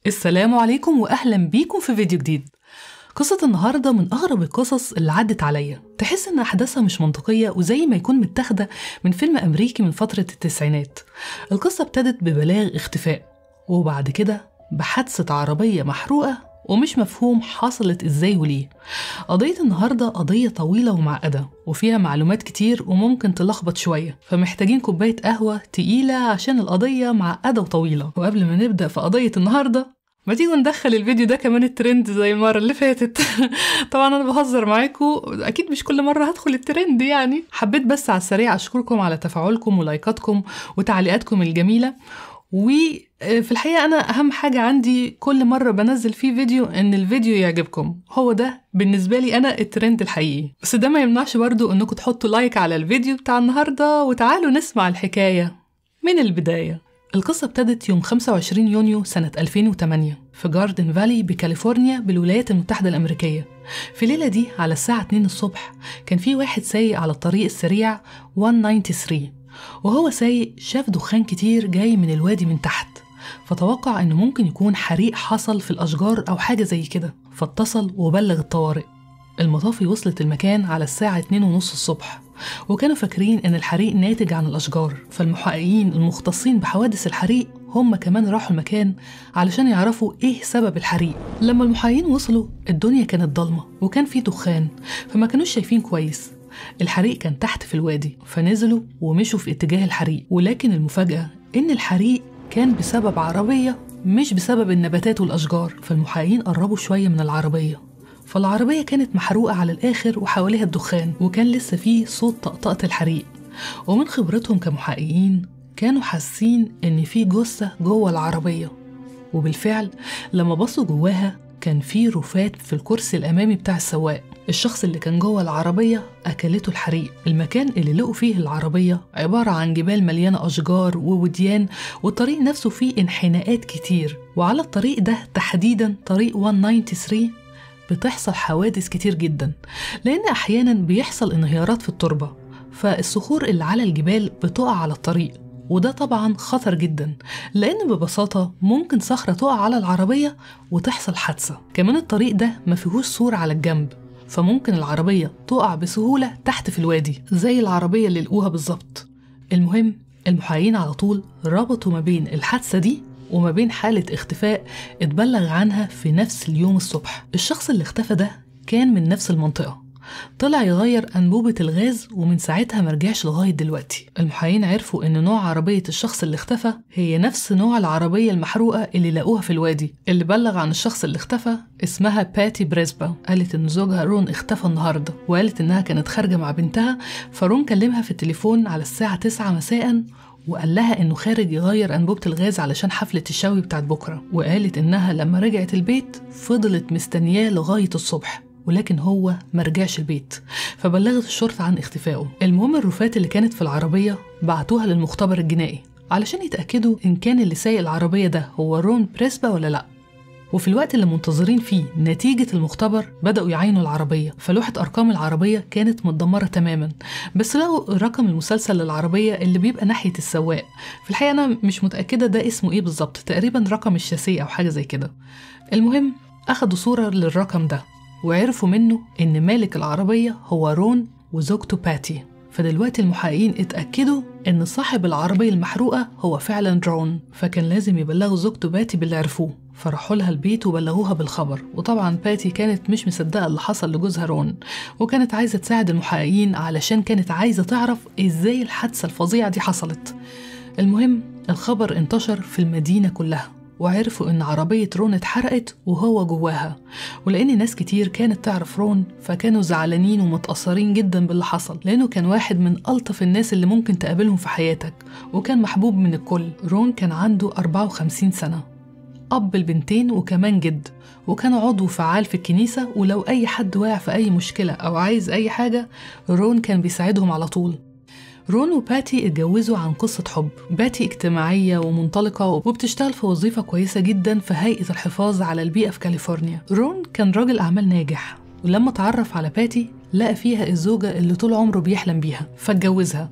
السلام عليكم واهلا بيكم في فيديو جديد قصة النهاردة من أغرب القصص اللي عدت عليا تحس إن أحداثها مش منطقية وزي ما يكون متاخدة من فيلم أمريكي من فترة التسعينات القصة ابتدت ببلاغ اختفاء وبعد كده بحادثة عربية محروقة ومش مفهوم حصلت ازاي وليه قضية النهاردة قضية طويلة ومعقدة وفيها معلومات كتير وممكن تلخبط شوية فمحتاجين كوباية قهوة تقيلة عشان القضية معقدة وطويلة وقبل ما نبدأ في قضية النهاردة ما تيجوا ندخل الفيديو ده كمان الترند زي المرة اللي فاتت طبعا أنا بهزر معاكم أكيد مش كل مرة هدخل الترند يعني حبيت بس على السريع أشكركم على تفاعلكم ولايكاتكم وتعليقاتكم الجميلة وفي الحقيقة أنا أهم حاجة عندي كل مرة بنزل فيه فيديو إن الفيديو يعجبكم هو ده بالنسبة لي أنا الترند الحقيقي بس ده ما يمنعش برضو إنكم تحطوا لايك على الفيديو بتاع النهاردة وتعالوا نسمع الحكاية من البداية القصة ابتدت يوم 25 يونيو سنة 2008 في جاردن فالي بكاليفورنيا بالولايات المتحدة الأمريكية في الليلة دي على الساعة 2 الصبح كان في واحد سايق على الطريق السريع 193 وهو سايق شاف دخان كتير جاي من الوادي من تحت فتوقع انه ممكن يكون حريق حصل في الاشجار او حاجه زي كده فاتصل وبلغ الطوارئ المطافي وصلت المكان على الساعة 2 ونص الصبح وكانوا فاكرين ان الحريق ناتج عن الاشجار فالمحققين المختصين بحوادث الحريق هم كمان راحوا المكان علشان يعرفوا ايه سبب الحريق لما المحققين وصلوا الدنيا كانت ضلمة وكان في دخان فما كانوش شايفين كويس الحريق كان تحت في الوادي فنزلوا ومشوا في اتجاه الحريق ولكن المفاجأة إن الحريق كان بسبب عربية مش بسبب النباتات والأشجار فالمحققين قربوا شوية من العربية فالعربية كانت محروقة على الآخر وحواليها الدخان وكان لسه فيه صوت طقطقة الحريق ومن خبرتهم كمحققين كانوا حاسين إن في جثة جوه العربية وبالفعل لما بصوا جواها كان في رفات في الكرسي الأمامي بتاع السواق الشخص اللي كان جوه العربية أكلته الحريق المكان اللي لقوا فيه العربية عبارة عن جبال مليانة أشجار ووديان والطريق نفسه فيه انحناءات كتير وعلى الطريق ده تحديدا طريق 193 بتحصل حوادث كتير جدا لأن أحيانا بيحصل انهيارات في التربة فالصخور اللي على الجبال بتقع على الطريق وده طبعا خطر جدا لأن ببساطة ممكن صخرة تقع على العربية وتحصل حادثة كمان الطريق ده ما فيهوش سور على الجنب فممكن العربية تقع بسهولة تحت في الوادي زي العربية اللي لقوها بالظبط المهم المحققين على طول ربطوا ما بين الحادثة دي وما بين حالة اختفاء اتبلغ عنها في نفس اليوم الصبح الشخص اللي اختفى ده كان من نفس المنطقة طلع يغير أنبوبة الغاز ومن ساعتها مرجعش لغاية دلوقتي المحققين عرفوا إن نوع عربية الشخص اللي اختفى هي نفس نوع العربية المحروقة اللي لقوها في الوادي اللي بلغ عن الشخص اللي اختفى اسمها باتي بريسبا قالت إن زوجها رون اختفى النهاردة وقالت إنها كانت خارجة مع بنتها فرون كلمها في التليفون على الساعة 9 مساء وقال لها انه خارج يغير انبوبه الغاز علشان حفله الشوي بتاعت بكره وقالت انها لما رجعت البيت فضلت مستنياه لغايه الصبح ولكن هو ما رجعش البيت فبلغت الشرطة عن اختفائه المهم الرفات اللي كانت في العربية بعتوها للمختبر الجنائي علشان يتأكدوا إن كان اللي سايق العربية ده هو رون بريسبا ولا لأ وفي الوقت اللي منتظرين فيه نتيجة المختبر بدأوا يعاينوا العربية فلوحة أرقام العربية كانت متدمرة تماما بس لقوا رقم المسلسل للعربية اللي بيبقى ناحية السواق في الحقيقة أنا مش متأكدة ده اسمه إيه بالظبط تقريبا رقم الشاسيه أو حاجة زي كده المهم أخدوا صورة للرقم ده وعرفوا منه إن مالك العربية هو رون وزوجته باتي فدلوقتي المحققين اتأكدوا إن صاحب العربية المحروقة هو فعلا رون فكان لازم يبلغوا زوجته باتي باللي عرفوه فراحوا لها البيت وبلغوها بالخبر وطبعا باتي كانت مش مصدقة اللي حصل لجوزها رون وكانت عايزة تساعد المحققين علشان كانت عايزة تعرف ازاي الحادثة الفظيعة دي حصلت المهم الخبر انتشر في المدينة كلها وعرفوا إن عربية رون اتحرقت وهو جواها ولأن ناس كتير كانت تعرف رون فكانوا زعلانين ومتأثرين جدا باللي حصل لأنه كان واحد من ألطف الناس اللي ممكن تقابلهم في حياتك وكان محبوب من الكل رون كان عنده 54 سنة أب البنتين وكمان جد وكان عضو فعال في الكنيسة ولو أي حد واقع في أي مشكلة أو عايز أي حاجة رون كان بيساعدهم على طول رون وباتي اتجوزوا عن قصة حب باتي اجتماعية ومنطلقة وبتشتغل في وظيفة كويسة جدا في هيئة الحفاظ على البيئة في كاليفورنيا رون كان راجل أعمال ناجح ولما اتعرف على باتي لقى فيها الزوجة اللي طول عمره بيحلم بيها فاتجوزها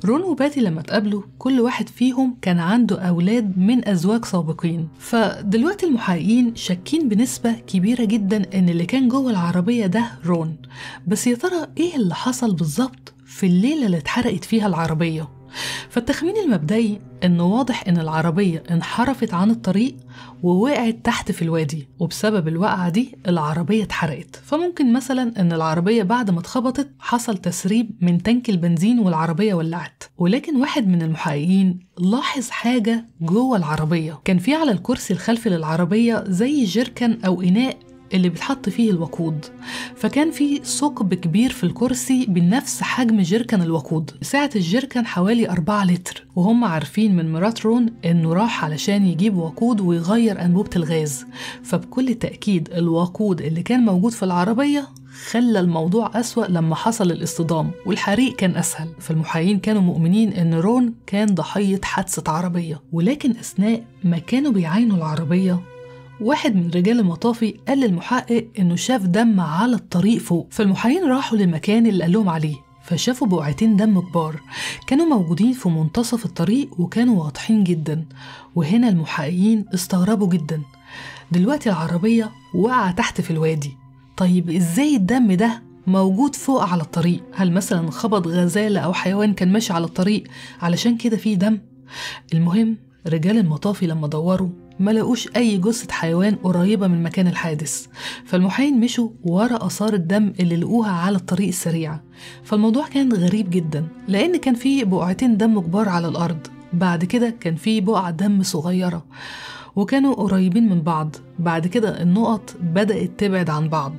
رون وباتي لما اتقابلوا كل واحد فيهم كان عنده أولاد من أزواج سابقين فدلوقتي المحققين شاكين بنسبة كبيرة جدا إن اللي كان جوه العربية ده رون بس يا ترى إيه اللي حصل بالظبط في الليلة اللي اتحرقت فيها العربية فالتخمين المبدئي انه واضح ان العربية انحرفت عن الطريق ووقعت تحت في الوادي وبسبب الوقعة دي العربية اتحرقت فممكن مثلا ان العربية بعد ما اتخبطت حصل تسريب من تانك البنزين والعربية ولعت ولكن واحد من المحققين لاحظ حاجة جوه العربية كان في على الكرسي الخلفي للعربية زي جيركن أو إناء اللي بيتحط فيه الوقود فكان في ثقب كبير في الكرسي بنفس حجم جيركن الوقود سعة الجيركن حوالي 4 لتر وهم عارفين من مرات رون انه راح علشان يجيب وقود ويغير انبوبة الغاز فبكل تأكيد الوقود اللي كان موجود في العربية خلى الموضوع أسوأ لما حصل الاصطدام والحريق كان أسهل فالمحايين كانوا مؤمنين إن رون كان ضحية حادثة عربية ولكن أثناء ما كانوا بيعاينوا العربية واحد من رجال المطافي قال للمحقق انه شاف دم على الطريق فوق فالمحققين راحوا للمكان اللي قال لهم عليه فشافوا بقعتين دم كبار كانوا موجودين في منتصف الطريق وكانوا واضحين جدا وهنا المحققين استغربوا جدا دلوقتي العربية وقع تحت في الوادي طيب ازاي الدم ده موجود فوق على الطريق هل مثلا خبط غزالة أو حيوان كان ماشي على الطريق علشان كده فيه دم المهم رجال المطافي لما دوروا ما لقوش أي جثة حيوان قريبة من مكان الحادث فالمحاين مشوا ورا آثار الدم اللي لقوها على الطريق السريع فالموضوع كان غريب جدا لأن كان فيه بقعتين دم كبار على الأرض بعد كده كان فيه بقعة دم صغيرة وكانوا قريبين من بعض بعد كده النقط بدأت تبعد عن بعض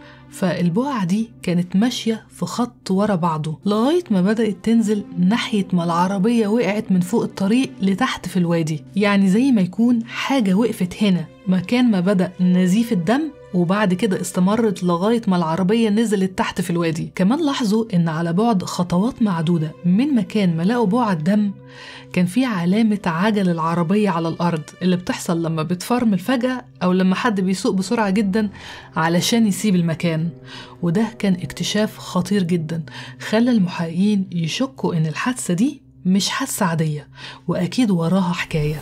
فالبقعة دي كانت ماشية في خط ورا بعضه لغاية ما بدأت تنزل ناحية ما العربية وقعت من فوق الطريق لتحت في الوادي يعني زي ما يكون حاجة وقفت هنا مكان ما بدأ نزيف الدم وبعد كده استمرت لغاية ما العربية نزلت تحت في الوادي كمان لاحظوا إن على بعد خطوات معدودة من مكان ما لقوا بقعة دم كان في علامة عجل العربية على الأرض اللي بتحصل لما بتفرمل فجأة أو لما حد بيسوق بسرعة جدا علشان يسيب المكان وده كان اكتشاف خطير جدا خلى المحققين يشكوا إن الحادثة دي مش حادثة عادية وأكيد وراها حكاية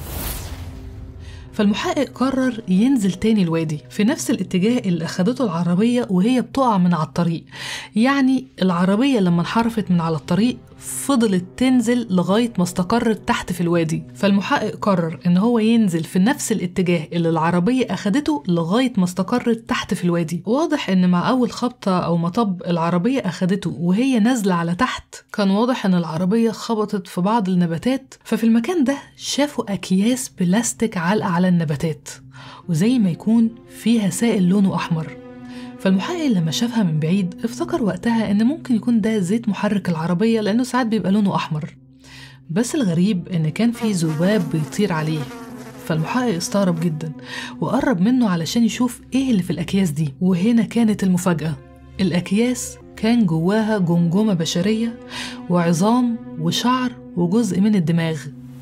فالمحقق قرر ينزل تاني الوادي في نفس الاتجاه اللي أخدته العربية وهي بتقع من على الطريق يعني العربية لما انحرفت من على الطريق فضلت تنزل لغاية ما استقرت تحت في الوادي فالمحقق قرر إن هو ينزل في نفس الاتجاه اللي العربية أخدته لغاية ما استقرت تحت في الوادي واضح إن مع أول خبطة أو مطب العربية أخدته وهي نازلة على تحت كان واضح إن العربية خبطت في بعض النباتات ففي المكان ده شافوا أكياس بلاستيك علقة على النباتات وزي ما يكون فيها سائل لونه أحمر فالمحقق لما شافها من بعيد افتكر وقتها ان ممكن يكون ده زيت محرك العربية لانه ساعات بيبقى لونه احمر بس الغريب ان كان في ذباب بيطير عليه فالمحقق استغرب جدا وقرب منه علشان يشوف ايه اللي في الاكياس دي وهنا كانت المفاجأة الاكياس كان جواها جمجمة بشرية وعظام وشعر وجزء من الدماغ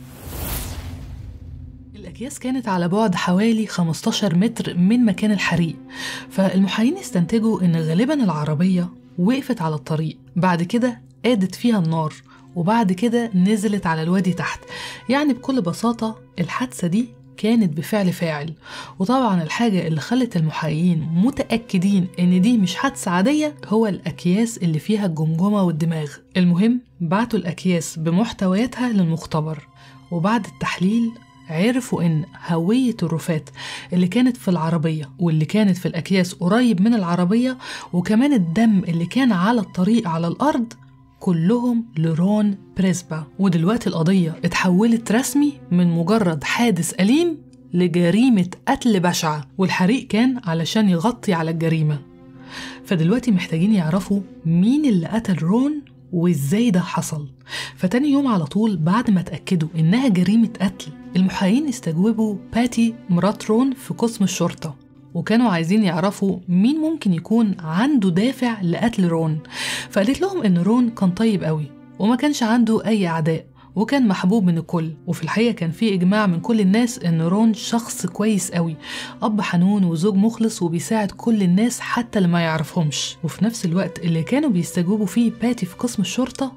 الأكياس كانت على بعد حوالي 15 متر من مكان الحريق فالمحايين استنتجوا إن غالبا العربية وقفت على الطريق بعد كده قادت فيها النار وبعد كده نزلت على الوادي تحت يعني بكل بساطة الحادثة دي كانت بفعل فاعل وطبعا الحاجة اللي خلت المحققين متأكدين إن دي مش حادثة عادية هو الأكياس اللي فيها الجمجمة والدماغ المهم بعتوا الأكياس بمحتوياتها للمختبر وبعد التحليل عرفوا إن هوية الرفات اللي كانت في العربية واللي كانت في الأكياس قريب من العربية وكمان الدم اللي كان على الطريق على الأرض كلهم لرون بريسبا ودلوقتي القضية اتحولت رسمي من مجرد حادث أليم لجريمة قتل بشعة والحريق كان علشان يغطي على الجريمة فدلوقتي محتاجين يعرفوا مين اللي قتل رون وازاي ده حصل فتاني يوم على طول بعد ما اتأكدوا إنها جريمة قتل المحققين استجوبوا باتي مرات رون في قسم الشرطة وكانوا عايزين يعرفوا مين ممكن يكون عنده دافع لقتل رون فقالت لهم إن رون كان طيب قوي وما كانش عنده أي أعداء وكان محبوب من الكل وفي الحقيقة كان في إجماع من كل الناس إن رون شخص كويس قوي أب حنون وزوج مخلص وبيساعد كل الناس حتى اللي ما يعرفهمش وفي نفس الوقت اللي كانوا بيستجوبوا فيه باتي في قسم الشرطة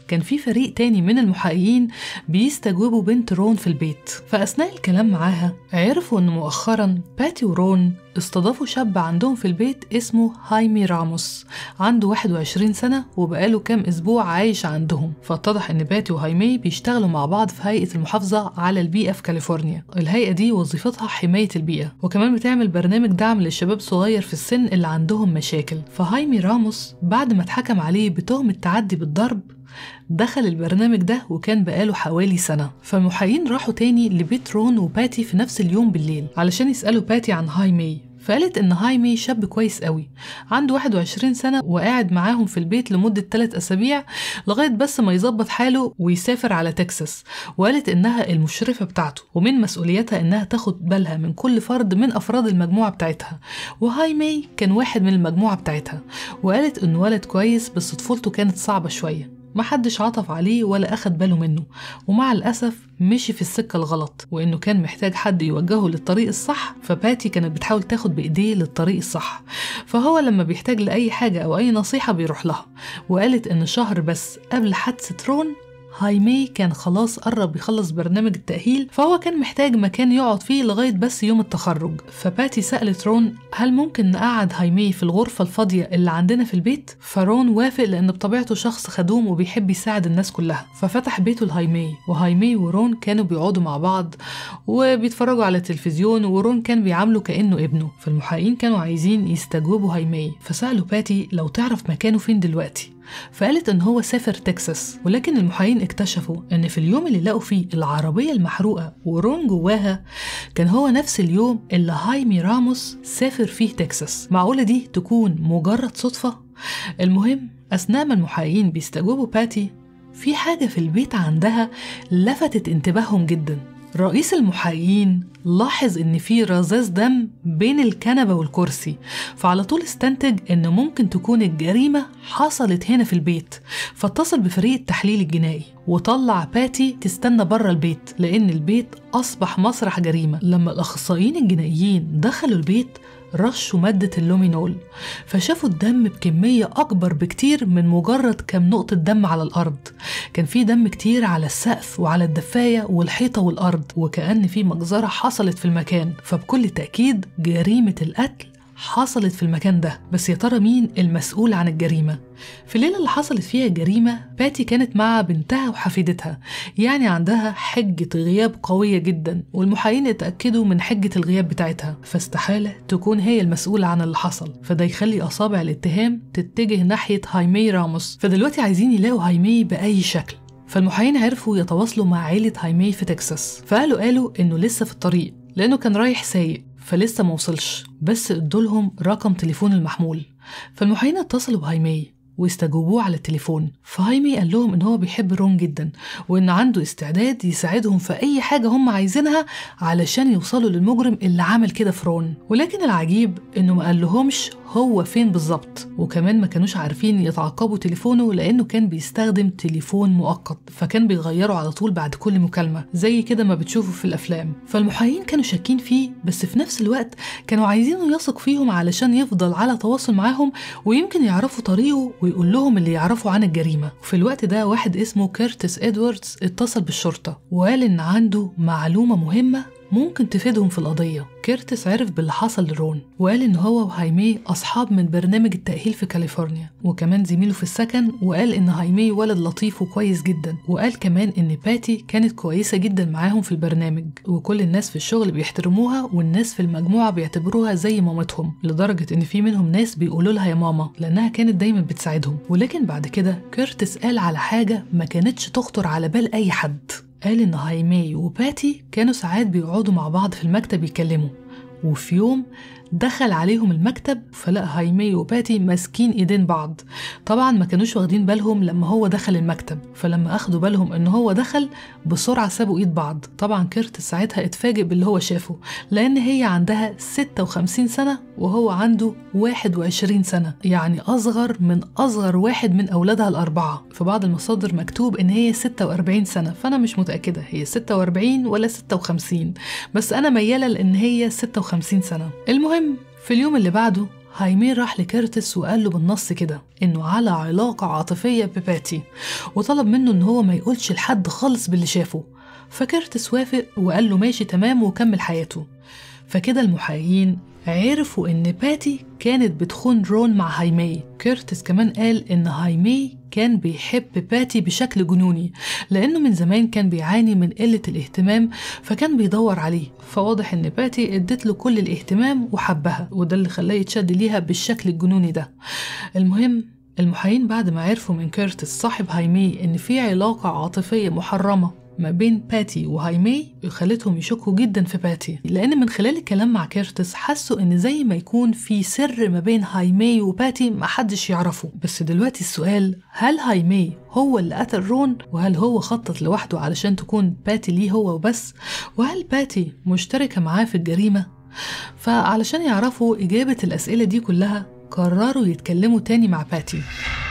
كان في فريق تاني من المحققين بيستجوبوا بنت رون في البيت فأثناء الكلام معاها عرفوا إن مؤخرا باتي ورون استضافوا شاب عندهم في البيت اسمه هايمي راموس عنده 21 سنة وبقاله كام أسبوع عايش عندهم فاتضح إن باتي وهايمي بيشتغلوا مع بعض في هيئة المحافظة على البيئة في كاليفورنيا الهيئة دي وظيفتها حماية البيئة وكمان بتعمل برنامج دعم للشباب صغير في السن اللي عندهم مشاكل فهايمي راموس بعد ما اتحكم عليه بتهمة تعدي بالضرب دخل البرنامج ده وكان بقاله حوالي سنة فالمحققين راحوا تاني لبيت رون وباتي في نفس اليوم بالليل علشان يسألوا باتي عن هاي مي فقالت إن هايمي شاب كويس قوي عنده 21 سنة وقاعد معاهم في البيت لمدة 3 أسابيع لغاية بس ما يظبط حاله ويسافر على تكساس وقالت إنها المشرفة بتاعته ومن مسؤوليتها إنها تاخد بالها من كل فرد من أفراد المجموعة بتاعتها وهايمي كان واحد من المجموعة بتاعتها وقالت إنه ولد كويس بس طفولته كانت صعبة شوية محدش عطف عليه ولا أخد باله منه ومع الأسف مشي في السكة الغلط وإنه كان محتاج حد يوجهه للطريق الصح فباتي كانت بتحاول تاخد بإيديه للطريق الصح فهو لما بيحتاج لأي حاجة أو أي نصيحة بيروح لها وقالت إن شهر بس قبل حادثة رون هايمي كان خلاص قرب يخلص برنامج التأهيل فهو كان محتاج مكان يقعد فيه لغاية بس يوم التخرج فباتي سألت رون هل ممكن نقعد هايمي في الغرفة الفاضية اللي عندنا في البيت؟ فرون وافق لأن بطبيعته شخص خدوم وبيحب يساعد الناس كلها ففتح بيته لهايمي وهايمي ورون كانوا بيقعدوا مع بعض وبيتفرجوا على التلفزيون ورون كان بيعامله كأنه ابنه فالمحققين كانوا عايزين يستجوبوا هايمي فسألوا باتي لو تعرف مكانه فين دلوقتي فقالت ان هو سافر تكساس ولكن المحققين اكتشفوا ان في اليوم اللي لقوا فيه العربيه المحروقه ورون جواها كان هو نفس اليوم اللي هايمي راموس سافر فيه تكساس معقوله دي تكون مجرد صدفه المهم اثناء ما المحققين بيستجوبوا باتي في حاجه في البيت عندها لفتت انتباههم جدا رئيس المحققين لاحظ ان في رذاذ دم بين الكنبه والكرسي فعلى طول استنتج ان ممكن تكون الجريمه حصلت هنا في البيت فاتصل بفريق التحليل الجنائي وطلع باتي تستنى بره البيت لان البيت اصبح مسرح جريمه لما الاخصائيين الجنائيين دخلوا البيت رشوا مادة اللومينول فشافوا الدم بكمية أكبر بكتير من مجرد كم نقطة دم على الأرض كان في دم كتير على السقف وعلى الدفاية والحيطة والأرض وكأن في مجزرة حصلت في المكان فبكل تأكيد جريمة القتل حصلت في المكان ده بس يا ترى مين المسؤول عن الجريمة في الليلة اللي حصلت فيها الجريمة باتي كانت مع بنتها وحفيدتها يعني عندها حجة غياب قوية جدا والمحققين اتأكدوا من حجة الغياب بتاعتها فاستحالة تكون هي المسؤولة عن اللي حصل فده يخلي أصابع الاتهام تتجه ناحية هايمي راموس فدلوقتي عايزين يلاقوا هايمي بأي شكل فالمحققين عرفوا يتواصلوا مع عيلة هايمي في تكساس فقالوا قالوا إنه لسه في الطريق لأنه كان رايح سايق فلسه موصلش بس ادولهم رقم تليفون المحمول فالمحققين اتصلوا بهايمي واستجوبوه على التليفون فهايمي قال لهم ان هو بيحب رون جدا وان عنده استعداد يساعدهم في اي حاجه هم عايزينها علشان يوصلوا للمجرم اللي عمل كده في رون ولكن العجيب انه ما قالهمش هو فين بالظبط وكمان ما كانوش عارفين يتعقبوا تليفونه لانه كان بيستخدم تليفون مؤقت فكان بيغيره على طول بعد كل مكالمه زي كده ما بتشوفوا في الافلام فالمحققين كانوا شاكين فيه بس في نفس الوقت كانوا عايزينه يثق فيهم علشان يفضل على تواصل معاهم ويمكن يعرفوا طريقه ويقول لهم اللي يعرفوا عن الجريمه وفي الوقت ده واحد اسمه كيرتس ادواردز اتصل بالشرطه وقال ان عنده معلومه مهمه ممكن تفيدهم في القضية كيرتس عرف باللي حصل لرون وقال إن هو وهايمي أصحاب من برنامج التأهيل في كاليفورنيا وكمان زميله في السكن وقال إن هايمي ولد لطيف وكويس جدا وقال كمان إن باتي كانت كويسة جدا معاهم في البرنامج وكل الناس في الشغل بيحترموها والناس في المجموعة بيعتبروها زي مامتهم لدرجة إن في منهم ناس بيقولوا لها يا ماما لأنها كانت دايما بتساعدهم ولكن بعد كده كيرتس قال على حاجة ما كانتش تخطر على بال أي حد قال إن هايمي وباتي كانوا ساعات بيقعدوا مع بعض في المكتب يتكلموا وفي يوم دخل عليهم المكتب فلقى هايمي وباتي ماسكين ايدين بعض طبعا ما كانوش واخدين بالهم لما هو دخل المكتب فلما اخدوا بالهم ان هو دخل بسرعة سابوا ايد بعض طبعا كيرت ساعتها اتفاجئ باللي هو شافه لان هي عندها 56 سنة وهو عنده 21 سنة يعني اصغر من اصغر واحد من اولادها الاربعة في بعض المصادر مكتوب ان هي 46 سنة فانا مش متأكدة هي 46 ولا 56 بس انا ميالة لان هي 56 سنة المهم في اليوم اللي بعده هايمي راح لكيرتس وقال له بالنص كده إنه على علاقة عاطفية بباتي وطلب منه إن هو ما يقولش لحد خالص باللي شافه فكيرتس وافق وقال له ماشي تمام وكمل حياته فكده المحققين عرفوا إن باتي كانت بتخون رون مع هايمي كيرتس كمان قال إن هايمي كان بيحب باتي بشكل جنوني لأنه من زمان كان بيعاني من قلة الاهتمام فكان بيدور عليه فواضح إن باتي ادت له كل الاهتمام وحبها وده اللي خلاه يتشد ليها بالشكل الجنوني ده المهم المحامين بعد ما عرفوا من كيرتس صاحب هايمي إن في علاقة عاطفية محرمة ما بين باتي وهايمي خلتهم يشكوا جدا في باتي لان من خلال الكلام مع كيرتس حسوا ان زي ما يكون في سر ما بين هايمي وباتي محدش يعرفه بس دلوقتي السؤال هل هايمي هو اللي قتل رون وهل هو خطط لوحده علشان تكون باتي ليه هو وبس وهل باتي مشتركة معاه في الجريمة فعلشان يعرفوا إجابة الأسئلة دي كلها قرروا يتكلموا تاني مع باتي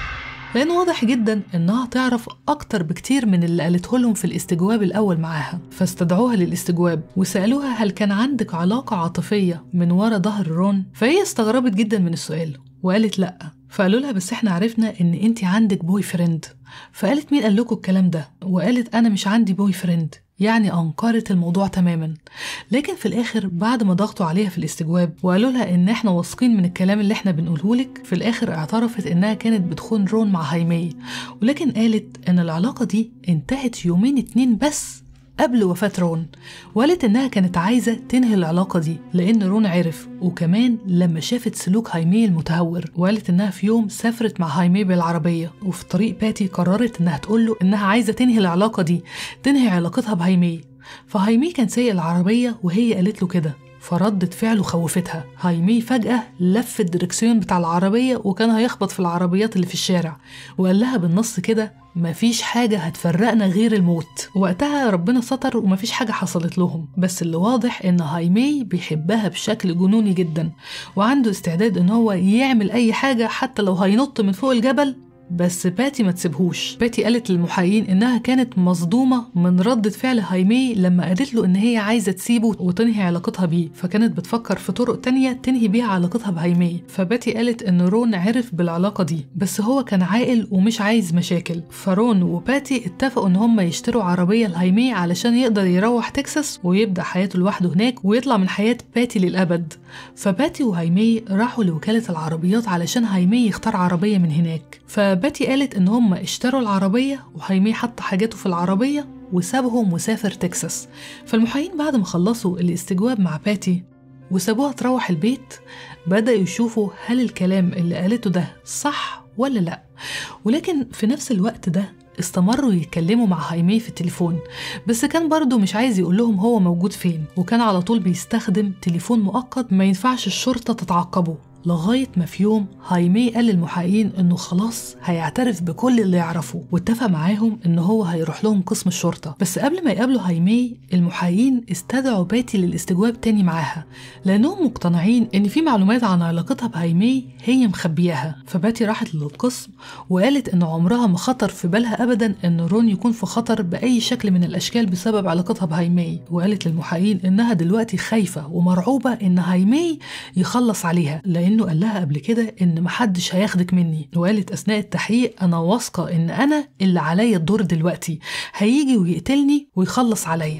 لأن واضح جدا إنها تعرف أكتر بكتير من اللي قالته لهم في الاستجواب الأول معاها فاستدعوها للاستجواب وسألوها هل كان عندك علاقة عاطفية من ورا ظهر رون فهي استغربت جدا من السؤال وقالت لأ فقالوا لها بس احنا عرفنا ان انت عندك بوي فريند فقالت مين قال لكم الكلام ده وقالت انا مش عندي بوي فريند يعني أنكرت الموضوع تماما لكن في الآخر بعد ما ضغطوا عليها في الاستجواب وقالوا لها إن إحنا واثقين من الكلام اللي إحنا بنقوله لك في الآخر اعترفت إنها كانت بتخون رون مع هايمي ولكن قالت إن العلاقة دي انتهت يومين اتنين بس قبل وفاة رون وقالت إنها كانت عايزة تنهي العلاقة دي لأن رون عرف وكمان لما شافت سلوك هايمي المتهور وقالت إنها في يوم سافرت مع هايمي بالعربية وفي طريق باتي قررت إنها تقول له إنها عايزة تنهي العلاقة دي تنهي علاقتها بهايمي فهايمي كان سايق العربية وهي قالت له كده فردت فعله خوفتها هايمي فجأة لف الدركسيون بتاع العربية وكان هيخبط في العربيات اللي في الشارع وقال لها بالنص كده مفيش حاجة هتفرقنا غير الموت وقتها ربنا ستر ومفيش حاجة حصلت لهم بس اللي واضح ان هايمي بيحبها بشكل جنوني جدا وعنده استعداد ان هو يعمل اي حاجة حتى لو هينط من فوق الجبل بس باتي ما تسيبهوش باتي قالت للمحققين انها كانت مصدومه من ردة فعل هايمي لما قالت له ان هي عايزه تسيبه وتنهي علاقتها بيه فكانت بتفكر في طرق تانية تنهي بيها علاقتها بهايمي فباتي قالت ان رون عرف بالعلاقه دي بس هو كان عاقل ومش عايز مشاكل فرون وباتي اتفقوا ان هم يشتروا عربيه لهايمي علشان يقدر يروح تكساس ويبدا حياته لوحده هناك ويطلع من حياه باتي للابد فباتي وهايمي راحوا لوكاله العربيات علشان هايمي يختار عربيه من هناك فباتي قالت ان هم اشتروا العربيه وهايمي حط حاجاته في العربيه وسابهم وسافر تكساس فالمحامين بعد ما خلصوا الاستجواب مع باتي وسابوها تروح البيت بدأوا يشوفوا هل الكلام اللي قالته ده صح ولا لأ ولكن في نفس الوقت ده استمروا يتكلموا مع هايمي في التليفون بس كان برضه مش عايز يقول لهم هو موجود فين وكان على طول بيستخدم تليفون مؤقت ما ينفعش الشرطة تتعقبه لغاية ما في يوم هايمي قال للمحققين إنه خلاص هيعترف بكل اللي يعرفه واتفق معاهم إن هو هيروح لهم قسم الشرطة بس قبل ما يقابلوا هايمي المحققين استدعوا باتي للاستجواب تاني معاها لأنهم مقتنعين إن في معلومات عن علاقتها بهايمي هي مخبياها فباتي راحت للقسم وقالت إن عمرها ما خطر في بالها أبدا إن رون يكون في خطر بأي شكل من الأشكال بسبب علاقتها بهايمي وقالت للمحققين إنها دلوقتي خايفة ومرعوبة إن هايمي يخلص عليها لأنه قال لها قبل كده إن محدش هياخدك مني وقالت أثناء التحقيق أنا واثقة إن أنا اللي عليا الدور دلوقتي هيجي ويقتلني ويخلص عليا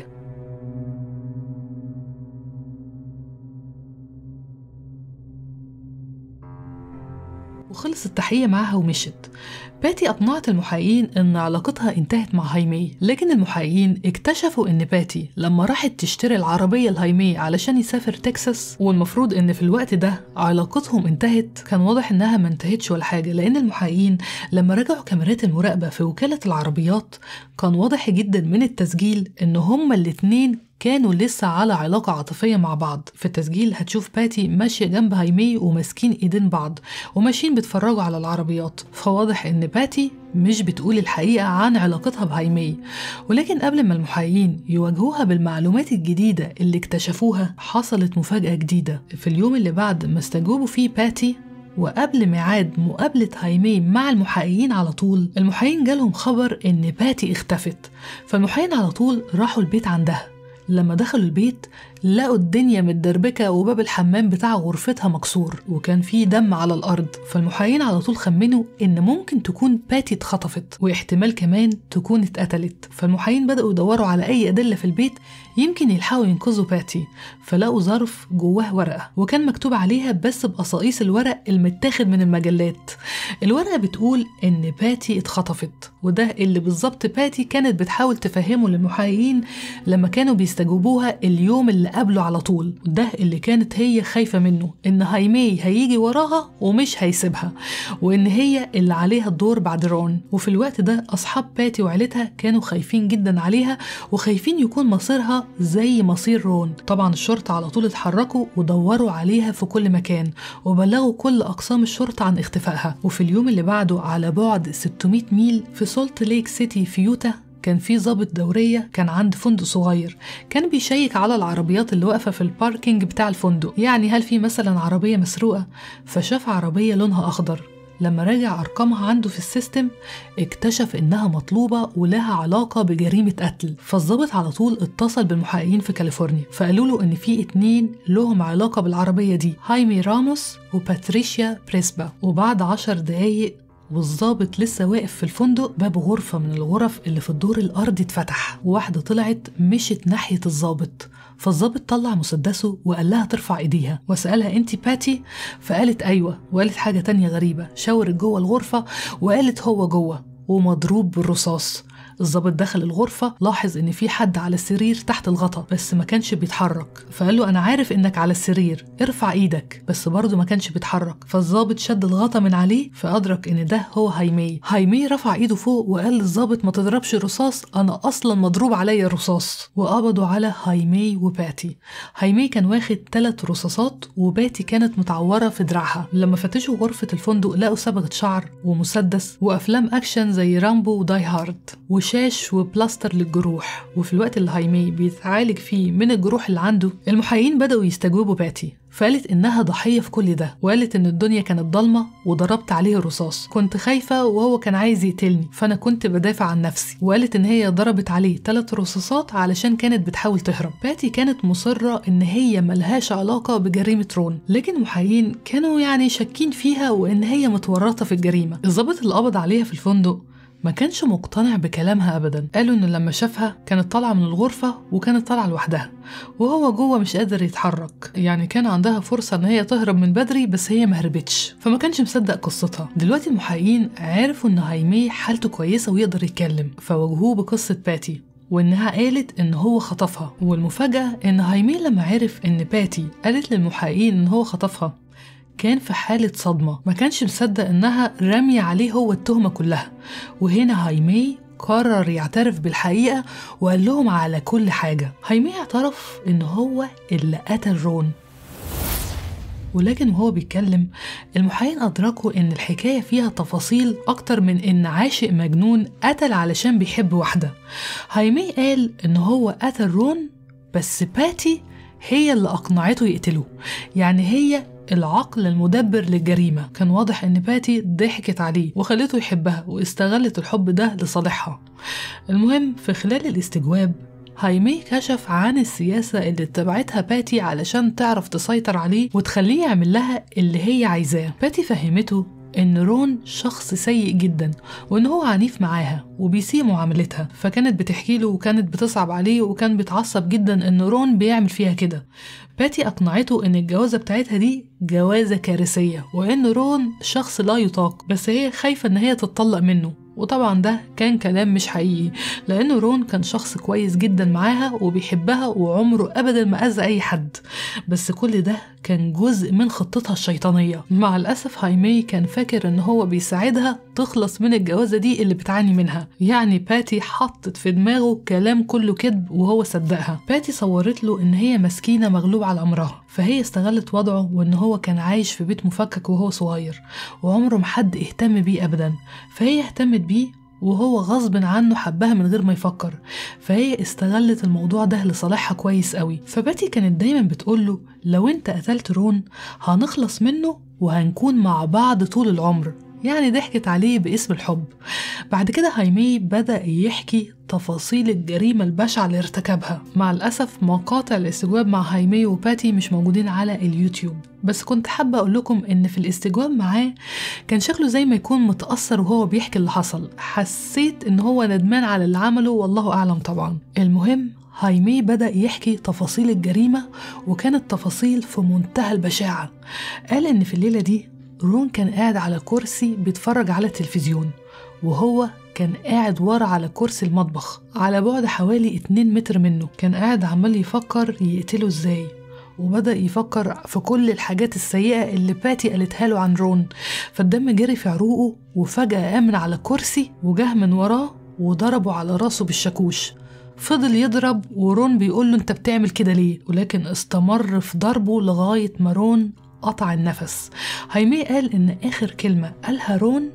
وخلص التحية معاها ومشت باتي أقنعت المحققين إن علاقتها انتهت مع هايمي لكن المحققين اكتشفوا إن باتي لما راحت تشتري العربية لهايمي علشان يسافر تكساس والمفروض إن في الوقت ده علاقتهم انتهت كان واضح إنها ما انتهتش ولا حاجة لأن المحققين لما رجعوا كاميرات المراقبة في وكالة العربيات كان واضح جدا من التسجيل إن هما الاتنين كانوا لسه على علاقة عاطفية مع بعض في التسجيل هتشوف باتي ماشية جنب هايمي وماسكين ايدين بعض وماشيين بيتفرجوا على العربيات فواضح ان باتي مش بتقول الحقيقة عن علاقتها بهايمي ولكن قبل ما المحققين يواجهوها بالمعلومات الجديدة اللي اكتشفوها حصلت مفاجأة جديدة في اليوم اللي بعد ما استجوبوا فيه باتي وقبل ميعاد مقابلة هايمي مع المحققين على طول المحققين جالهم خبر إن باتي اختفت فالمحققين على طول راحوا البيت عندها لما دخلوا البيت لقوا الدنيا متدربكة وباب الحمام بتاع غرفتها مكسور وكان فيه دم على الأرض فالمحققين على طول خمنوا إن ممكن تكون باتي اتخطفت واحتمال كمان تكون اتقتلت فالمحققين بدأوا يدوروا على أي أدلة في البيت يمكن يلحقوا ينقذوا باتي فلقوا ظرف جواه ورقة وكان مكتوب عليها بس بقصاقيس الورق المتاخد من المجلات الورقة بتقول إن باتي اتخطفت وده اللي بالظبط باتي كانت بتحاول تفهمه للمحققين لما كانوا بيستجوبوها اليوم اللي قبله على طول ده اللي كانت هي خايفة منه إن هايمي هيجي وراها ومش هيسيبها وإن هي اللي عليها الدور بعد رون وفي الوقت ده أصحاب باتي وعيلتها كانوا خايفين جدا عليها وخايفين يكون مصيرها زي مصير رون طبعا الشرطة على طول اتحركوا ودوروا عليها في كل مكان وبلغوا كل أقسام الشرطة عن اختفائها وفي اليوم اللي بعده على بعد 600 ميل في سولت ليك سيتي في يوتا كان في ضابط دورية كان عند فندق صغير كان بيشيك على العربيات اللي واقفة في الباركينج بتاع الفندق يعني هل في مثلا عربية مسروقة فشاف عربية لونها أخضر لما راجع أرقامها عنده في السيستم اكتشف إنها مطلوبة ولها علاقة بجريمة قتل فالظابط على طول اتصل بالمحققين في كاليفورنيا فقالوا له إن في اتنين لهم علاقة بالعربية دي هايمي راموس وباتريشيا بريسبا وبعد عشر دقايق والظابط لسه واقف في الفندق باب غرفة من الغرف اللي في الدور الأرضي اتفتح وواحدة طلعت مشت ناحية الظابط فالظابط طلع مسدسه وقال لها ترفع ايديها وسألها انت باتي فقالت ايوه وقالت حاجة تانية غريبة شاورت جوه الغرفة وقالت هو جوه ومضروب بالرصاص الظابط دخل الغرفة لاحظ إن في حد على السرير تحت الغطا بس ما كانش بيتحرك فقال له أنا عارف إنك على السرير ارفع إيدك بس برضه ما كانش بيتحرك فالظابط شد الغطا من عليه فأدرك إن ده هو هايمي هايمي رفع إيده فوق وقال للظابط ما تضربش رصاص أنا أصلا مضروب عليا رصاص وقبضوا على هايمي وباتي هايمي كان واخد ثلاث رصاصات وباتي كانت متعورة في دراعها لما فتشوا غرفة الفندق لقوا صبغة شعر ومسدس وأفلام أكشن زي رامبو وداي هارد وشاش وبلاستر للجروح وفي الوقت اللي هايمي بيتعالج فيه من الجروح اللي عنده المحققين بدأوا يستجوبوا باتي فقالت إنها ضحية في كل ده وقالت إن الدنيا كانت ضلمة وضربت عليه الرصاص كنت خايفة وهو كان عايز يقتلني فأنا كنت بدافع عن نفسي وقالت إن هي ضربت عليه ثلاث رصاصات علشان كانت بتحاول تهرب باتي كانت مصرة إن هي ملهاش علاقة بجريمة رون لكن المحققين كانوا يعني شاكين فيها وإن هي متورطة في الجريمة الضابط اللي قبض عليها في الفندق ما كانش مقتنع بكلامها ابدا قالوا ان لما شافها كانت طالعه من الغرفه وكانت طالعه لوحدها وهو جوه مش قادر يتحرك يعني كان عندها فرصه ان هي تهرب من بدري بس هي ما هربتش فما كانش مصدق قصتها دلوقتي المحققين عرفوا ان هايمي حالته كويسه ويقدر يتكلم فواجهوه بقصه باتي وإنها قالت إن هو خطفها والمفاجأة إن هايمي لما عرف إن باتي قالت للمحققين إن هو خطفها كان في حالة صدمة ما كانش مصدق إنها رامية عليه هو التهمة كلها وهنا هايمي قرر يعترف بالحقيقة وقال لهم على كل حاجة هايمي اعترف إن هو اللي قتل رون ولكن وهو بيتكلم المحققين أدركوا إن الحكاية فيها تفاصيل أكتر من إن عاشق مجنون قتل علشان بيحب واحدة هايمي قال إن هو قتل رون بس باتي هي اللي أقنعته يقتله يعني هي العقل المدبر للجريمة كان واضح إن باتي ضحكت عليه وخلته يحبها واستغلت الحب ده لصالحها المهم في خلال الاستجواب هايمي كشف عن السياسة اللي اتبعتها باتي علشان تعرف تسيطر عليه وتخليه يعمل لها اللي هي عايزاه باتي فهمته إن رون شخص سيء جدا وإن هو عنيف معاها وبيسيء معاملتها فكانت بتحكي له وكانت بتصعب عليه وكان بيتعصب جدا إن رون بيعمل فيها كده باتي أقنعته إن الجوازة بتاعتها دي جوازة كارثية وإن رون شخص لا يطاق بس هي خايفة إن هي تتطلق منه وطبعا ده كان كلام مش حقيقي لأن رون كان شخص كويس جدا معاها وبيحبها وعمره أبدا ما أذى أي حد بس كل ده كان جزء من خطتها الشيطانية مع الأسف هايمي كان فاكر إن هو بيساعدها تخلص من الجوازة دي اللي بتعاني منها يعني باتي حطت في دماغه كلام كله كذب وهو صدقها باتي صورت له إن هي مسكينة مغلوب على أمرها فهي استغلت وضعه وإن هو كان عايش في بيت مفكك وهو صغير وعمره ما حد اهتم بيه أبدا فهي اهتمت بيه وهو غصب عنه حبها من غير ما يفكر فهي استغلت الموضوع ده لصالحها كويس قوي فباتي كانت دايما بتقوله لو انت قتلت رون هنخلص منه وهنكون مع بعض طول العمر يعني ضحكت عليه باسم الحب بعد كده هايمي بدأ يحكي تفاصيل الجريمة البشعة اللي ارتكبها مع الأسف مقاطع الاستجواب مع هايمي وباتي مش موجودين على اليوتيوب بس كنت حابة أقول لكم إن في الاستجواب معاه كان شكله زي ما يكون متأثر وهو بيحكي اللي حصل حسيت إن هو ندمان على اللي عمله والله أعلم طبعا المهم هايمي بدأ يحكي تفاصيل الجريمة وكانت تفاصيل في منتهى البشاعة قال إن في الليلة دي رون كان قاعد على كرسي بيتفرج على التلفزيون وهو كان قاعد ورا على كرسي المطبخ على بعد حوالي 2 متر منه كان قاعد عمال يفكر يقتله ازاي وبدأ يفكر في كل الحاجات السيئة اللي باتي قالتها له عن رون فالدم جري في عروقه وفجأة قام من على كرسي وجه من وراه وضربه على راسه بالشاكوش فضل يضرب ورون بيقول له انت بتعمل كده ليه ولكن استمر في ضربه لغاية ما رون قطع النفس هايمي قال ان اخر كلمة قالها رون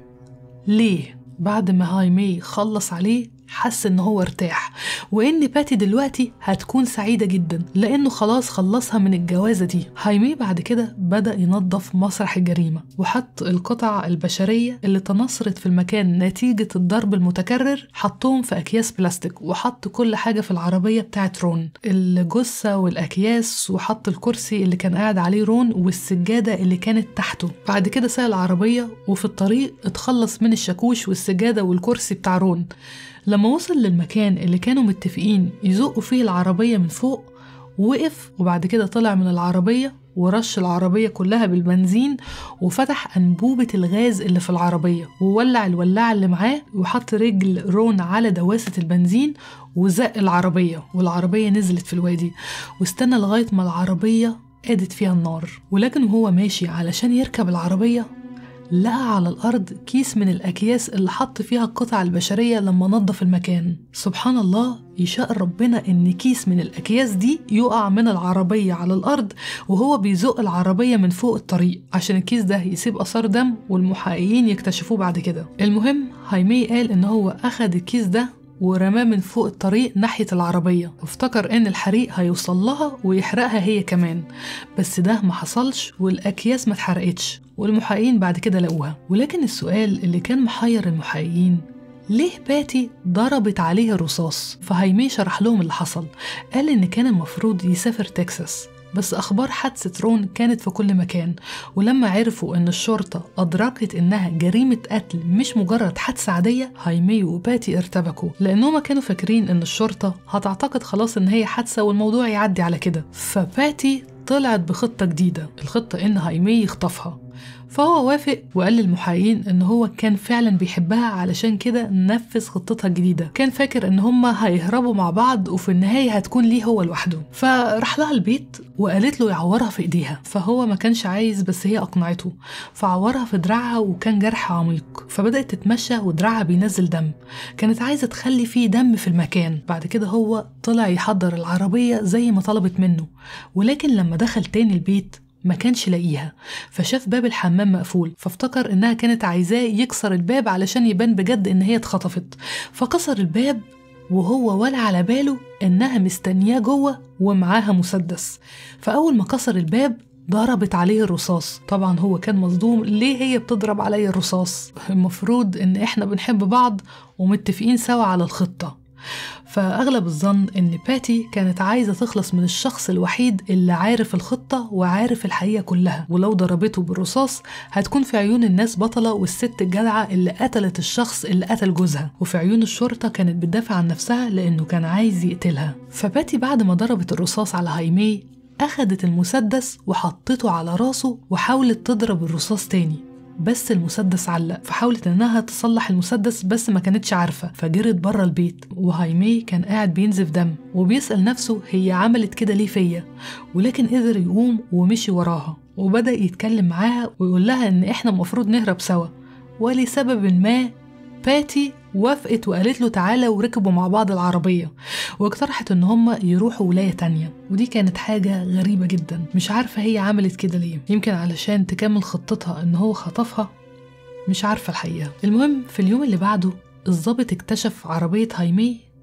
ليه بعد ما هايمي خلص عليه حس ان هو ارتاح وان باتي دلوقتي هتكون سعيده جدا لانه خلاص خلصها من الجوازه دي هايمي بعد كده بدا ينظف مسرح الجريمه وحط القطع البشريه اللي تناثرت في المكان نتيجه الضرب المتكرر حطهم في اكياس بلاستيك وحط كل حاجه في العربيه بتاعت رون الجثه والاكياس وحط الكرسي اللي كان قاعد عليه رون والسجاده اللي كانت تحته بعد كده سال العربيه وفي الطريق اتخلص من الشاكوش والسجاده والكرسي بتاع رون لما وصل للمكان اللي كانوا متفقين يزقوا فيه العربية من فوق وقف وبعد كده طلع من العربية ورش العربية كلها بالبنزين وفتح أنبوبة الغاز اللي في العربية وولع الولاعة اللي معاه وحط رجل رون على دواسة البنزين وزق العربية والعربية نزلت في الوادي واستنى لغاية ما العربية قادت فيها النار ولكن وهو ماشي علشان يركب العربية لقى على الأرض كيس من الأكياس اللي حط فيها القطع البشرية لما نظف المكان سبحان الله يشاء ربنا إن كيس من الأكياس دي يقع من العربية على الأرض وهو بيزق العربية من فوق الطريق عشان الكيس ده يسيب أثار دم والمحققين يكتشفوه بعد كده المهم هايمي قال إن هو أخد الكيس ده ورماه من فوق الطريق ناحية العربية وافتكر إن الحريق هيوصل لها ويحرقها هي كمان بس ده ما حصلش والأكياس ما اتحرقتش والمحققين بعد كده لقوها ولكن السؤال اللي كان محير المحققين ليه باتي ضربت عليه الرصاص فهيمي شرح لهم اللي حصل قال إن كان المفروض يسافر تكساس بس أخبار حادثة رون كانت في كل مكان ولما عرفوا إن الشرطة أدركت إنها جريمة قتل مش مجرد حادثة عادية هايمي وباتي ارتبكوا لأنهم كانوا فاكرين إن الشرطة هتعتقد خلاص إن هي حادثة والموضوع يعدي على كده فباتي طلعت بخطة جديدة الخطة إن هايمي يخطفها فهو وافق وقال للمحققين ان هو كان فعلا بيحبها علشان كده نفذ خطتها الجديده كان فاكر ان هما هيهربوا مع بعض وفي النهايه هتكون ليه هو لوحده فراح لها البيت وقالت له يعورها في ايديها فهو ما كانش عايز بس هي اقنعته فعورها في دراعها وكان جرح عميق فبدات تتمشى ودراعها بينزل دم كانت عايزه تخلي فيه دم في المكان بعد كده هو طلع يحضر العربيه زي ما طلبت منه ولكن لما دخل تاني البيت ما كانش لاقيها فشاف باب الحمام مقفول فافتكر انها كانت عايزاه يكسر الباب علشان يبان بجد ان هي اتخطفت فكسر الباب وهو ولا على باله انها مستنياه جوه ومعاها مسدس فاول ما كسر الباب ضربت عليه الرصاص طبعا هو كان مصدوم ليه هي بتضرب علي الرصاص المفروض ان احنا بنحب بعض ومتفقين سوا على الخطه فأغلب الظن إن باتي كانت عايزة تخلص من الشخص الوحيد اللي عارف الخطة وعارف الحقيقة كلها ولو ضربته بالرصاص هتكون في عيون الناس بطلة والست الجدعة اللي قتلت الشخص اللي قتل جوزها وفي عيون الشرطة كانت بتدافع عن نفسها لأنه كان عايز يقتلها فباتي بعد ما ضربت الرصاص على هايمي أخدت المسدس وحطته على راسه وحاولت تضرب الرصاص تاني بس المسدس علق فحاولت انها تصلح المسدس بس ما كانتش عارفه فجرت بره البيت وهايمي كان قاعد بينزف دم وبيسال نفسه هي عملت كده ليه فيا ولكن قدر يقوم ومشي وراها وبدا يتكلم معاها ويقول لها ان احنا المفروض نهرب سوا ولسبب ما باتي وافقت وقالت له تعالى وركبوا مع بعض العربية واقترحت ان هما يروحوا ولاية تانية ودي كانت حاجة غريبة جدا مش عارفة هي عملت كده ليه يمكن علشان تكمل خطتها ان هو خطفها مش عارفة الحقيقة المهم في اليوم اللي بعده الضابط اكتشف عربية هايمي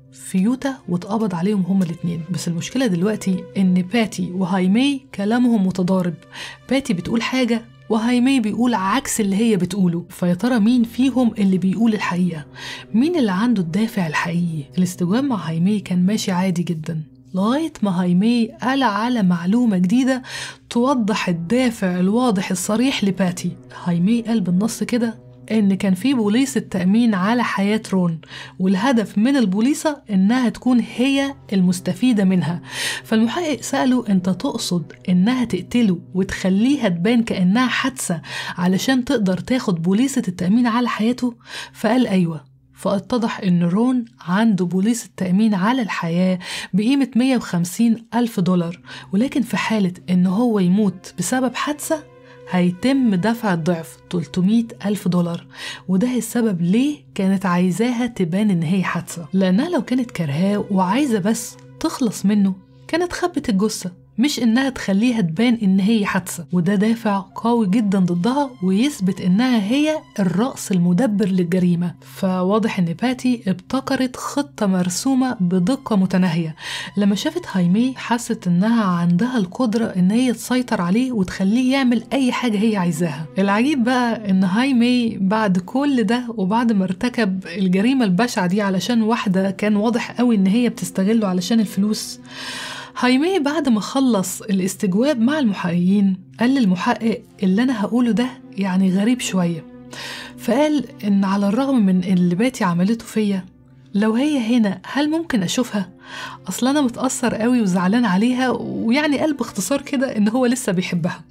في يوتا واتقبض عليهم هما الاتنين بس المشكلة دلوقتي إن باتي وهايمي كلامهم متضارب باتي بتقول حاجة وهايمي بيقول عكس اللي هي بتقوله فيا ترى مين فيهم اللي بيقول الحقيقة مين اللي عنده الدافع الحقيقي الاستجواب مع هايمي كان ماشي عادي جدا لغاية ما هايمي قال على معلومة جديدة توضح الدافع الواضح الصريح لباتي هايمي قال بالنص كده إن كان في بوليصة تأمين على حياة رون والهدف من البوليصة إنها تكون هي المستفيدة منها فالمحقق سأله أنت تقصد إنها تقتله وتخليها تبان كأنها حادثة علشان تقدر تاخد بوليصة التأمين على حياته فقال أيوة فاتضح إن رون عنده بوليصة تأمين على الحياة بقيمة 150 ألف دولار ولكن في حالة إن هو يموت بسبب حادثة هيتم دفع الضعف 300 ألف دولار وده السبب ليه كانت عايزاها تبان إن هي حادثة لأنها لو كانت كرهاه وعايزة بس تخلص منه كانت خبت الجثة مش إنها تخليها تبان إن هي حادثة وده دافع قوي جدا ضدها ويثبت إنها هي الرأس المدبر للجريمة فواضح إن باتي ابتكرت خطة مرسومة بدقة متناهية لما شافت هايمي حست إنها عندها القدرة إن هي تسيطر عليه وتخليه يعمل أي حاجة هي عايزاها العجيب بقى إن هايمي بعد كل ده وبعد ما ارتكب الجريمة البشعة دي علشان واحدة كان واضح قوي إن هي بتستغله علشان الفلوس هايمي بعد ما خلص الاستجواب مع المحققين قال للمحقق اللي أنا هقوله ده يعني غريب شوية فقال إن على الرغم من اللي باتي عملته فيا لو هي هنا هل ممكن أشوفها؟ أصل أنا متأثر قوي وزعلان عليها ويعني قال باختصار كده إن هو لسه بيحبها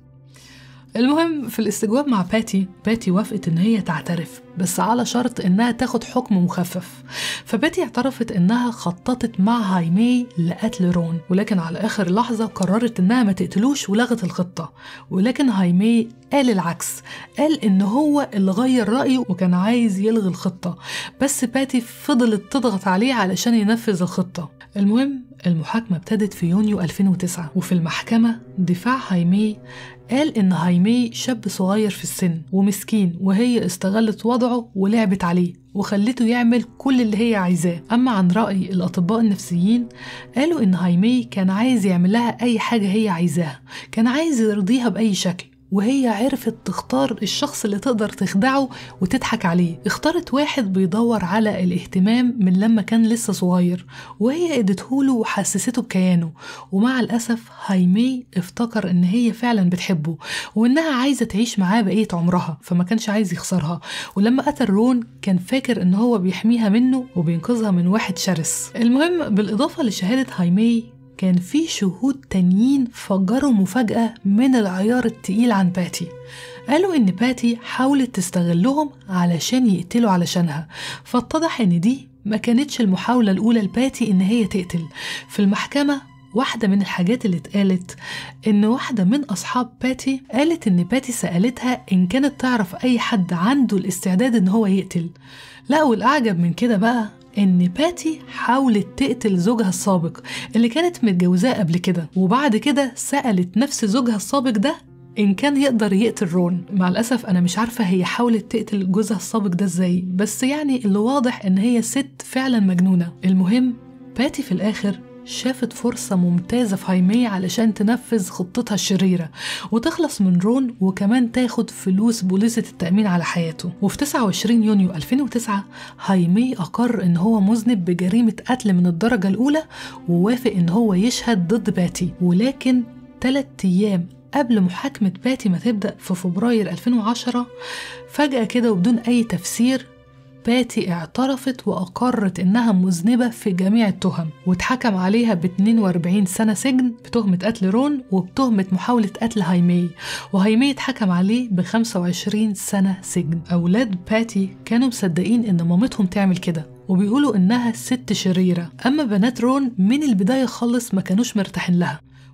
المهم في الاستجواب مع باتي باتي وافقت ان هي تعترف بس على شرط انها تاخد حكم مخفف فباتي اعترفت انها خططت مع هايمي لقتل رون ولكن على اخر لحظه قررت انها ما تقتلوش ولغت الخطه ولكن هايمي قال العكس قال ان هو اللي غير رايه وكان عايز يلغي الخطه بس باتي فضلت تضغط عليه علشان ينفذ الخطه المهم المحاكمة ابتدت في يونيو 2009 وفي المحكمة دفاع هايمي قال إن هايمي شاب صغير في السن ومسكين وهي استغلت وضعه ولعبت عليه وخلته يعمل كل اللي هي عايزاه أما عن رأي الأطباء النفسيين قالوا إن هايمي كان عايز يعمل لها أي حاجة هي عايزاها كان عايز يرضيها بأي شكل وهي عرفت تختار الشخص اللي تقدر تخدعه وتضحك عليه اختارت واحد بيدور على الاهتمام من لما كان لسه صغير وهي اديتهوله وحسسته بكيانه ومع الأسف هايمي افتكر ان هي فعلا بتحبه وانها عايزة تعيش معاه بقية عمرها فما كانش عايز يخسرها ولما قتل رون كان فاكر ان هو بيحميها منه وبينقذها من واحد شرس المهم بالإضافة لشهادة هايمي كان في شهود تانيين فجروا مفاجأة من العيار التقيل عن باتي قالوا إن باتي حاولت تستغلهم علشان يقتلوا علشانها فاتضح إن دي ما كانتش المحاولة الأولى لباتي إن هي تقتل في المحكمة واحدة من الحاجات اللي اتقالت إن واحدة من أصحاب باتي قالت إن باتي سألتها إن كانت تعرف أي حد عنده الاستعداد إن هو يقتل لا والأعجب من كده بقى إن باتي حاولت تقتل زوجها السابق اللي كانت متجوزاه قبل كده وبعد كده سألت نفس زوجها السابق ده إن كان يقدر يقتل رون مع الأسف أنا مش عارفة هي حاولت تقتل جوزها السابق ده إزاي بس يعني اللي واضح إن هي ست فعلا مجنونة المهم باتي في الآخر شافت فرصة ممتازة في هايمي علشان تنفذ خطتها الشريرة وتخلص من رون وكمان تاخد فلوس بوليصة التأمين على حياته وفي 29 يونيو 2009 هايمي أقر إن هو مذنب بجريمة قتل من الدرجة الأولى ووافق إن هو يشهد ضد باتي ولكن ثلاث أيام قبل محاكمة باتي ما تبدأ في فبراير 2010 فجأة كده وبدون أي تفسير باتي اعترفت وأقرت إنها مذنبة في جميع التهم واتحكم عليها ب 42 سنة سجن بتهمة قتل رون وبتهمة محاولة قتل هايمي وهايمي اتحكم عليه ب 25 سنة سجن أولاد باتي كانوا مصدقين إن مامتهم تعمل كده وبيقولوا إنها ست شريرة أما بنات رون من البداية خالص ما كانوش مرتاحين لها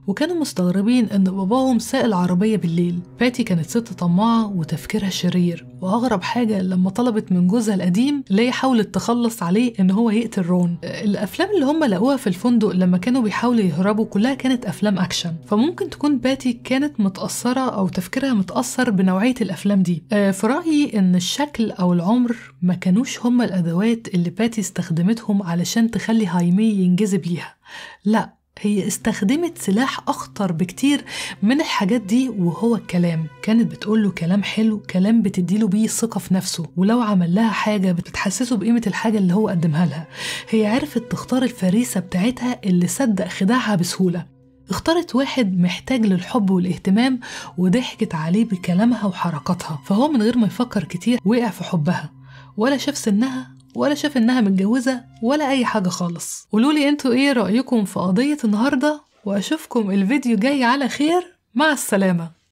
وكانوا مستغربين إن باباهم ساق العربية بالليل باتي كانت ست طماعة وتفكيرها شرير وأغرب حاجة لما طلبت من جوزها القديم اللي هي حاولت تخلص عليه إن هو يقتل رون الأفلام اللي هم لقوها في الفندق لما كانوا بيحاولوا يهربوا كلها كانت أفلام أكشن فممكن تكون باتي كانت متأثرة أو تفكيرها متأثر بنوعية الأفلام دي آه، في رأيي إن الشكل أو العمر ما كانوش هم الأدوات اللي باتي استخدمتهم علشان تخلي هايمي ينجذب ليها لا هي استخدمت سلاح أخطر بكتير من الحاجات دي وهو الكلام كانت بتقوله كلام حلو كلام بتديله بيه ثقة في نفسه ولو عمل لها حاجة بتحسسه بقيمة الحاجة اللي هو قدمها لها هي عرفت تختار الفريسة بتاعتها اللي صدق خداعها بسهولة اختارت واحد محتاج للحب والاهتمام وضحكت عليه بكلامها وحركاتها فهو من غير ما يفكر كتير وقع في حبها ولا شاف سنها ولا شاف انها متجوزة ولا اي حاجة خالص قولولي انتوا ايه رأيكم في قضية النهاردة واشوفكم الفيديو جاي على خير مع السلامة